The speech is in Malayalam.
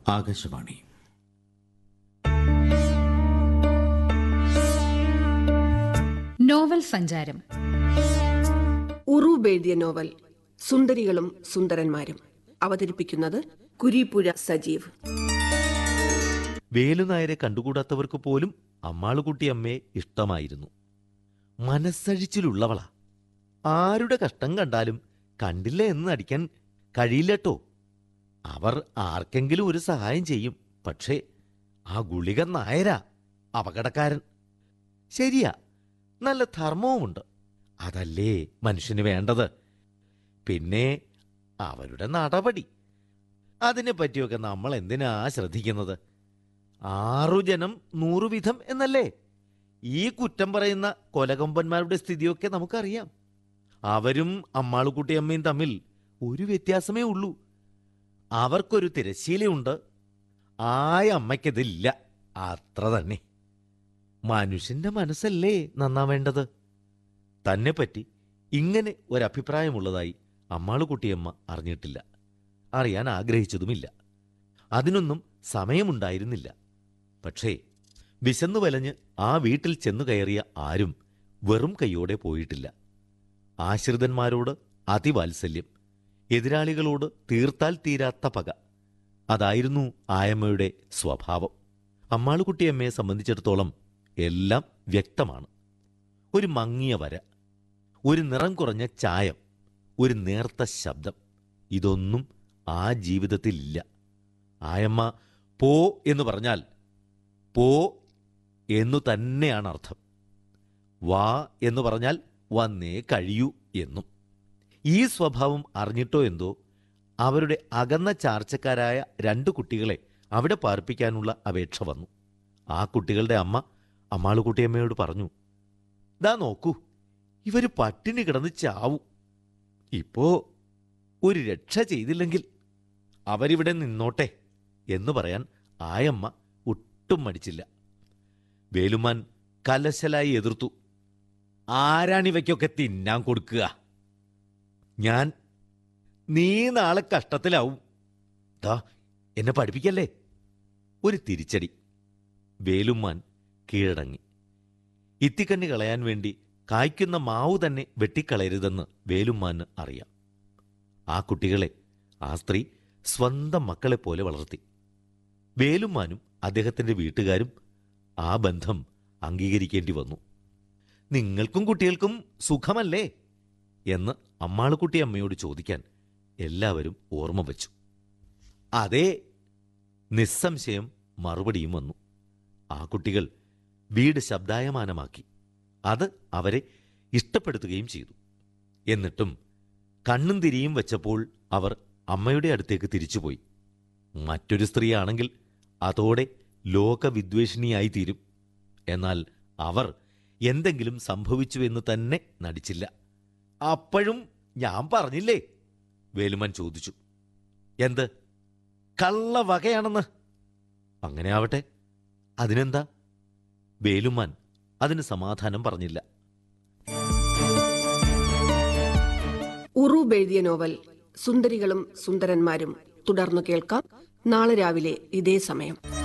ആകാശവാണി നോവൽ സഞ്ചാരം ഉറൂബ് എഴുതിയ നോവൽ സുന്ദരികളും സുന്ദരന്മാരും അവതരിപ്പിക്കുന്നത് കുരീപ്പുഴ സജീവ് വേലുനായരെ കണ്ടുകൂടാത്തവർക്ക് പോലും അമ്മാളുകുട്ടി അമ്മയെ ഇഷ്ടമായിരുന്നു മനസ്സഴിച്ചിലുള്ളവളാ ആരുടെ കഷ്ടം കണ്ടാലും കണ്ടില്ല എന്ന് അടിക്കാൻ കഴിയില്ലട്ടോ അവർ ആർക്കെങ്കിലും ഒരു സഹായം ചെയ്യും പക്ഷേ ആ ഗുളിക നായരാ അപകടക്കാരൻ ശരിയാ നല്ല ധർമ്മവുമുണ്ട് അതല്ലേ മനുഷ്യന് വേണ്ടത് പിന്നെ അവരുടെ നടപടി അതിനെ പറ്റിയൊക്കെ നമ്മൾ എന്തിനാ ശ്രദ്ധിക്കുന്നത് ആറു ജനം നൂറു വിധം എന്നല്ലേ ഈ കുറ്റം പറയുന്ന കൊലകൊമ്പന്മാരുടെ സ്ഥിതിയൊക്കെ നമുക്കറിയാം അവരും അമ്മാളുകുട്ടിയമ്മയും തമ്മിൽ ഒരു വ്യത്യാസമേ ഉള്ളൂ അവർക്കൊരു തിരശ്ശീലയുണ്ട് ആയ അമ്മയ്ക്കതില്ല അത്ര തന്നെ മനുഷ്യന്റെ മനസ്സല്ലേ നന്നാവേണ്ടത് തന്നെപ്പറ്റി ഇങ്ങനെ ഒരഭിപ്രായമുള്ളതായി അമ്മാളുകുട്ടിയമ്മ അറിഞ്ഞിട്ടില്ല അറിയാൻ ആഗ്രഹിച്ചതുമില്ല അതിനൊന്നും സമയമുണ്ടായിരുന്നില്ല പക്ഷേ വിശന്നു വലഞ്ഞ് ആ വീട്ടിൽ ചെന്നു കയറിയ ആരും വെറും കൈയോടെ പോയിട്ടില്ല ആശ്രിതന്മാരോട് അതിവാത്സല്യം എതിരാളികളോട് തീർത്താൽ തീരാത്ത പക അതായിരുന്നു ആയമ്മയുടെ സ്വഭാവം അമ്മാളുകുട്ടിയമ്മയെ സംബന്ധിച്ചിടത്തോളം എല്ലാം വ്യക്തമാണ് ഒരു മങ്ങിയ വര ഒരു നിറം കുറഞ്ഞ ചായം ഒരു നേർത്ത ശബ്ദം ഇതൊന്നും ആ ജീവിതത്തിലില്ല ആയമ്മ പോ എന്ന് പറഞ്ഞാൽ പോ എന്നു തന്നെയാണ് അർത്ഥം വാ എന്ന് പറഞ്ഞാൽ വന്നേ കഴിയൂ എന്നും ഈ സ്വഭാവം അറിഞ്ഞിട്ടോ എന്തോ അവരുടെ അകന്ന ചാർച്ചക്കാരായ രണ്ട് കുട്ടികളെ അവിടെ പാർപ്പിക്കാനുള്ള അപേക്ഷ വന്നു ആ കുട്ടികളുടെ അമ്മ അമ്മാളുകുട്ടിയമ്മയോട് പറഞ്ഞു ദാ നോക്കൂ ഇവര് പട്ടിണി കിടന്ന് ചാവൂ ഇപ്പോ ഒരു രക്ഷ ചെയ്തില്ലെങ്കിൽ അവരിവിടെ നിന്നോട്ടെ എന്ന് പറയാൻ ആയമ്മ ഒട്ടും മടിച്ചില്ല വേലുമാൻ കലശലായി എതിർത്തു ആരാണിവയ്ക്കൊക്കെ തിന്നാൻ കൊടുക്കുക ഞാൻ നീ നാളെ കഷ്ടത്തിലാവും ദാ എന്നെ പഠിപ്പിക്കല്ലേ ഒരു തിരിച്ചടി വേലുമാൻ കീഴടങ്ങി ഇത്തിക്കണ്ണി കളയാൻ വേണ്ടി കായ്ക്കുന്ന മാവു തന്നെ വെട്ടിക്കളയരുതെന്ന് വേലുമാന് അറിയാം ആ കുട്ടികളെ ആ സ്ത്രീ സ്വന്തം മക്കളെ പോലെ വളർത്തി വേലുമാനും അദ്ദേഹത്തിന്റെ വീട്ടുകാരും ആ ബന്ധം അംഗീകരിക്കേണ്ടി വന്നു നിങ്ങൾക്കും കുട്ടികൾക്കും സുഖമല്ലേ എന്ന് അമ്മാളുകുട്ടി അമ്മയോട് ചോദിക്കാൻ എല്ലാവരും ഓർമ്മ വച്ചു അതേ നിസ്സംശയം മറുപടിയും വന്നു ആ കുട്ടികൾ വീട് ശബ്ദായമാനമാക്കി അത് അവരെ ഇഷ്ടപ്പെടുത്തുകയും ചെയ്തു എന്നിട്ടും കണ്ണും തിരിയും വെച്ചപ്പോൾ അവർ അമ്മയുടെ അടുത്തേക്ക് തിരിച്ചുപോയി മറ്റൊരു സ്ത്രീയാണെങ്കിൽ അതോടെ ലോകവിദ്വേഷിണിയായി തീരും എന്നാൽ അവർ എന്തെങ്കിലും സംഭവിച്ചുവെന്ന് തന്നെ നടിച്ചില്ല അപ്പോഴും ഞാൻ പറഞ്ഞില്ലേ വേലുമൻ ചോദിച്ചു എന്ത് കള്ള വകയാണെന്ന് അങ്ങനെ ആവട്ടെ അതിനെന്താ വേലുമാൻ അതിന് സമാധാനം പറഞ്ഞില്ല ഉറൂബ് എഴുതിയ നോവൽ സുന്ദരികളും സുന്ദരന്മാരും തുടർന്നു കേൾക്കാം നാളെ രാവിലെ ഇതേ സമയം